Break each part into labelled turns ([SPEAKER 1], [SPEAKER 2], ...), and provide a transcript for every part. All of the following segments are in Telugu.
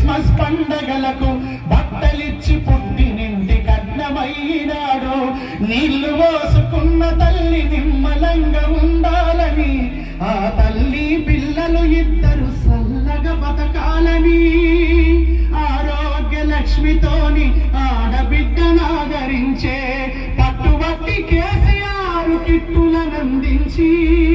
[SPEAKER 1] క్రిస్మస్ పండగలకు బట్టలిచ్చి పుట్టినింటి కట్నమైనాడు నీళ్లు పోసుకున్న తల్లి నిమ్మలంగా ఉండాలని ఆ తల్లి పిల్లలు ఇద్దరు సల్లగా బతకాలని ఆరోగ్య లక్ష్మితోని ఆడబిడ్డనాదరించే పట్టుబట్టి కేసీఆర్ కిట్టులనందించి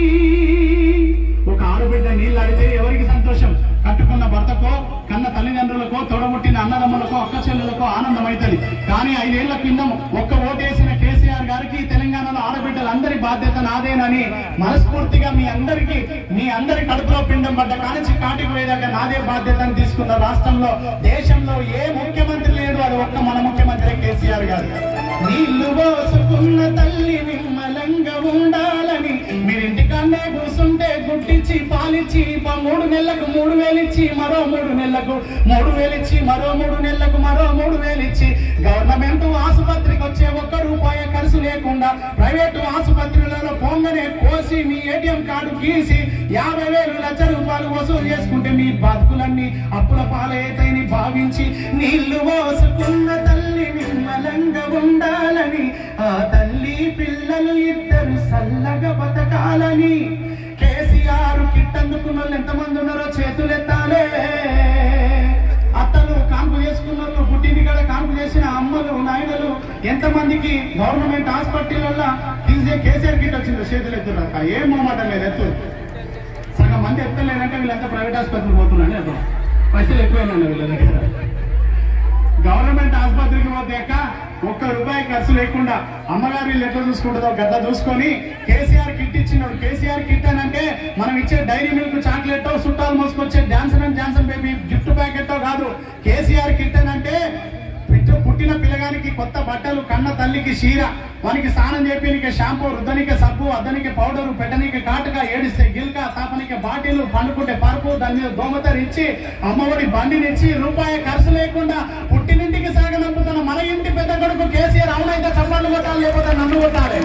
[SPEAKER 1] ఒక ఆడబిడ్డ నీళ్ళు అడిగితే ఎవరికి సంతోషం కట్టుకున్న భర్తకో కన్న తల్లిదండ్రులకో తోడబుట్టిన అన్నదమ్ములకో అక్క చెల్లెలకో ఆనందం అవుతుంది కానీ ఐదేళ్ల కింద ఒక్క ఓటేసిన కేసీఆర్ గారికి తెలంగాణలో ఆడబిడ్డలందరి బాధ్యత నాదేనని మనస్ఫూర్తిగా మీ అందరికీ మీ అందరి కడుపులో పిండం పడ్డ కానించి కాటికి పోయేదాకా నాదే బాధ్యతను తీసుకున్న రాష్ట్రంలో దేశంలో ఏ ముఖ్యమంత్రి లేడు అది ఒక్క మన ముఖ్యమంత్రి కేసీఆర్ గారు నీళ్లు పోసుకున్న తల్లి నిమ్మలంగా ఉండాలని మీరింటికన్నే కూర్చుంటే గుట్టించి పాలిచ్చి ప- మూడు నెలలకు మూడు వేలిచ్చి మరో మూడు నెలలకు మూడు వేలిచ్చి మరో మూడు నెలలకు మరో మూడు వేలిచ్చి గవర్నమెంట్ ఆసుపత్రికి వచ్చే ఒక్క రూపాయి ఖర్చు లేకుండా ప్రైవేటు ఆసుపత్రులలో పొంగనే కోసి మీ ఏటీఎం కార్డు గీసి యాభై వేలు లక్ష రూపాయలు వసూలు చేసుకుంటే మీ బతుకులన్నీ అప్పుల పాలైతని భావించి నీళ్లు పోసుకున్న తల్లి నిమ్మలంగా ఉండాలని ఆ తల్లి పిల్లలు ఇద్దరు సల్లగా బతకాలని కేసీఆర్ కిట్ అందుకున్న వాళ్ళు ఎంతమంది ఉన్నారో చేతులెత్తాలే అత్తలు కాన్పు చేసుకున్న వాళ్ళు పుట్టింది కూడా కాన్పు చేసిన అమ్మలు నాయనలు ఎంతమందికి గవర్నమెంట్ హాస్పిటల్లో తీసే కేసీఆర్ కిట్ వచ్చిందో చేతులు ఎత్తున్నారు ఏం మాట లేదు ఎత్తు సగం మంది ఎత్తలేదంటే వీళ్ళంతా ప్రైవేట్ ఆసుపత్రికి పోతున్నారని అర్థం పైసలు ఎక్కువైనా వీళ్ళ దగ్గర గవర్నమెంట్ ఆసుపత్రికి పోతాక ఒక్క రూపాయి ఖర్చు లేకుండా అమ్మగారు వీళ్ళు ఎట్లా చూసుకుంటుందో గద్ద చూసుకొని కేసీఆర్ కిట్ ఇచ్చినాడు కేసీఆర్ కిట్ అని అంటే మనం ఇచ్చే డైరీ మిల్క్ చాక్లెట్ చుట్టాలు మోసుకొచ్చే Johnson and Johnson baby gift packet కాదు కేసీఆర్ కిట్ అని అంటే పిట్ట- పుట్టిన పిల్లగానికి కొత్త బట్టలు కన్న తల్లికి చీర వానికి స్నానం చేపినికి షాంపూ రుద్దనికి సబ్బు అద్దనికి పౌడరు పెట్టనికి కాటుగా ఏడిస్తే గిల్క తాపనికి బాటిల్ పండుకుంటే పరుపు దాని మీద దోమతరు ఇచ్చి అమ్మఒడి బండినిచ్చి రూపాయి ఖర్చు లేకుండా పుట్టినింటికి సాగనంపుతున్న మన ఇంటి పెద్ద కొడుకు కేసీఆర్ అవునైతే చప్పట్లు కొట్టాలి లేకపోతే నన్ను కొట్టాలి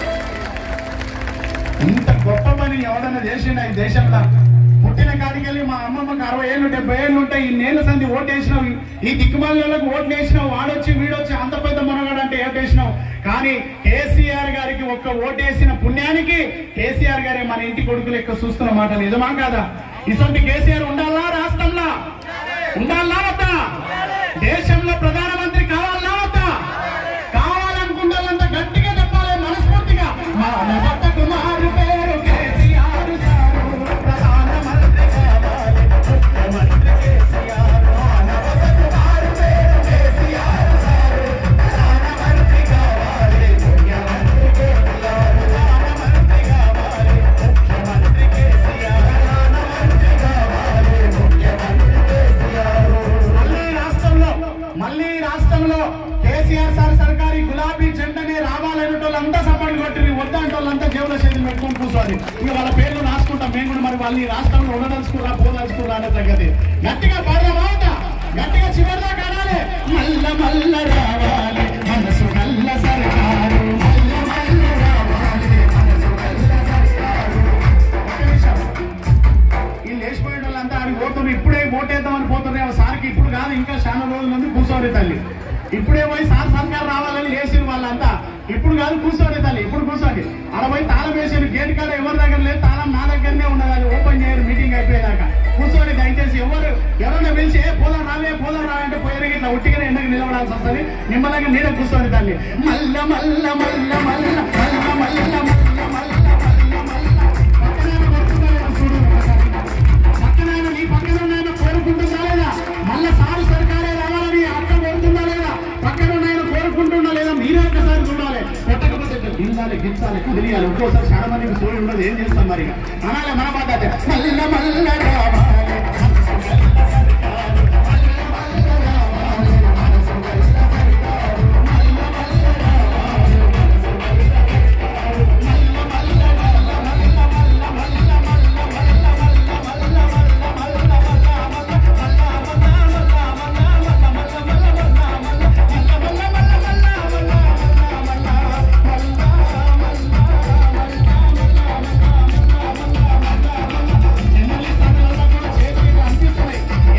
[SPEAKER 1] ఇంత గొప్ప పని ఎవడన్నా చేసిండు ఈ దేశంలో పుట్టిన కాడికెళ్ళి మా అమ్మమ్మకి అరవై ఏళ్ళు డెబ్బై ఏళ్ళు ఉంటాయి ఈ నేల సంధి ఓటేసినావు ఈ దిక్కుమాలకు ఓట్లు వేసినావు వాడొచ్చి వీడొచ్చి అంత పెద్ద మునగాడు అంటే ఓటేసినావు కానీ కేసీఆర్ గారికి ఒక్క ఓటేసిన పుణ్యానికి కేసీఆర్ గారే మన ఇంటి కొడుకు లెక్క చూస్తున్న మాట నిజమా కాదా ఇటువంటి కేసీఆర్ ఉండాలా రాష్ట్రంలో ఉండాలా వద్దా దేశంలో ప్రధానమంత్రి కావాలా వద్దా కావాలనుకుంటే వాళ్ళంతా గట్టిగా చెప్పాలి మనస్ఫూర్తిగా మానవత కుమారు పేరు కేసీఆర్ సారు ప్రధానమంత్రి కావాలి ముఖ్యమంత్రి కేసీఆర్ మానవత కుమారు పేరు కేసీఆర్ సారు ప్రధానమంత్రి కావాలి ముఖ్యమంత్రి కేసీఆర్ ప్రధానమంత్రి కావాలి ముఖ్యమంత్రి కేసీఆర్ ప్రధానమంత్రి కావాలి ముఖ్యమంత్రి కేసీఆర్ మళ్ళీ రాష్ట్రంలో మళ్ళీ రాష్ట్రంలో కేసీఆర్ సార్ సర్కారీ గులాబీ జెండనే రావాలనే వాళ్ళంతా సపోర్ట్ కొట్టి వద్దంటే వాళ్ళంతా జేబుల చేతులు పెట్టుకొని కూర్చోవాలి ఇక వాళ్ళ పేర్లు రాసుకుంటాం మేము కూడా మరి వాళ్ళు ఈ రాష్ట్రంలో ఉండదలుచుకున్నా పోదలుచుకున్నా అనే సంగతి గట్టిగా పాడమాట గట్టిగా చివరిదాకా ఆడాలి మల్ల మల్ల రావాలి మనసు మల్ల సర్కారు మల్ల మల్ల రావాలి మనసు మల్ల సర్కారు ఒక్క నిమిషం వీళ్ళు లేచిపోయిన వాళ్ళంతా ఆడికి పోతున్నారు ఇప్పుడే ఓటేద్దామని పోతున్నారు సార్కి ఇప్పుడు కాదు ఇంకా చాలా రోజుల ముందు కూర్చోని తల్లి ఇప్పుడే పోయి సార్ సర్కార్ రావాలని లేచిన వాళ్ళంతా ఇప్పుడు కాదు కూర్చోని తల్లి ఇప్పుడు కూర్చోండి అలా పోయి తాళం వేసారు గేట్ కాడ ఎవరి దగ్గర లేదు తాళం నా దగ్గరనే ఉన్నది అది ఓపెన్ చేయరు మీటింగ్ అయిపోయేదాకా కూర్చొని దయచేసి ఎవరు ఎవరైనా పిలిచి "ఏ, పోదాం రావే పోదాం రా అంటే పోయారు ఇట్లా ఉట్టిగానే ఎండకు నిలబడాల్సి వస్తుంది నిమ్మలంగా నీడ కూర్చోని తల్లి మల్ల మల్ల మల్ల మల్ల మల్ల మల్ల మల్ల మల్ల మల్ల మల్ల పక్కన కొడుతున్నాడు చూడు ఒకసారి. పక్కన ఆయన నీ పక్కన ఉన్న ఆయన కోరుకుంటుందా లేదా మళ్ళా సారు సర్కారే రావాలని అక్క కోరుతుందా లేదా పక్కన ఉన్న ఆయన కోరుకుంటుందా లేదా మీరే ఒకసారి చూడాలి కొట్టకపోతే గింజాలి గించాలి కదిలియాలి ఒక్కోసారి చాలా మందికి సోయి ఉండదు ఏం చేస్తాం మరి అనాలి మన బాధ్యత మల్ల మల్ల రావాలి ఎమ్మెల్యే స్థానాలలో కూడా చేతులు అనిపిస్తున్నాయి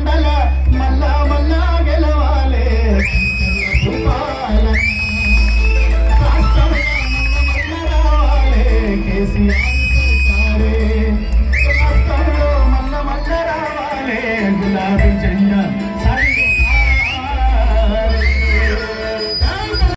[SPEAKER 1] మల్లల మల్ల మల్ల